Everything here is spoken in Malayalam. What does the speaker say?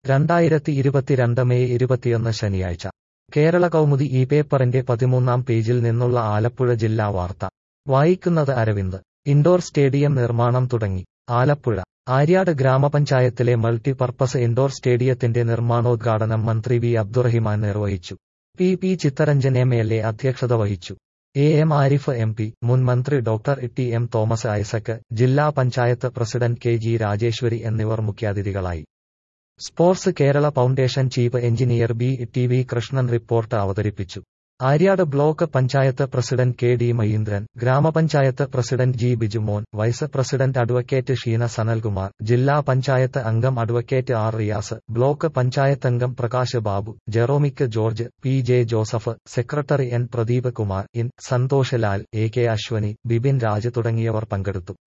രണ്ടായിരത്തി ഇരുപത്തിരണ്ട് മെയ് ഇരുപത്തിയൊന്ന് ശനിയാഴ്ച കേരള കൗമുദി ഈ പേപ്പറിന്റെ പതിമൂന്നാം പേജിൽ നിന്നുള്ള ആലപ്പുഴ ജില്ലാ വാർത്ത വായിക്കുന്നത് അരവിന്ദ് ഇൻഡോർ സ്റ്റേഡിയം നിർമ്മാണം തുടങ്ങി ആലപ്പുഴ ആര്യാട് ഗ്രാമപഞ്ചായത്തിലെ മൾട്ടിപർപ്പസ് ഇൻഡോർ സ്റ്റേഡിയത്തിന്റെ നിർമ്മാണോദ്ഘാടനം മന്ത്രി വി അബ്ദുറഹിമാൻ നിർവഹിച്ചു P P Chittaranjan M L A അധ്യക്ഷത വഹിച്ചു A M Arif M P മുൻ മന്ത്രി doctor T M Thomas Isaac ജില്ലാ പഞ്ചായത്ത് പ്രസിഡന്റ് കെ ജി രാജേശ്വരി എന്നിവർ മുഖ്യാതിഥികളായി sports Kerala foundation chief engineer B T V Krishnan report അവതരിപ്പിച്ചു Aryad block panchayat president K D Mahindran ഗ്രാമപഞ്ചായത്ത് president G Bijumon vice president advocate Sheena Sanalkumar ജില്ലാ പഞ്ചായത്ത് അംഗം advocate R Riyas block panchayat അംഗം Prakash Babu Jeromic George P J Joseph secretary N Pradeep Kumar N Santhosh Lal A K Ashwani Bipin Raj തുടങ്ങിയവർ പങ്കെടുത്തു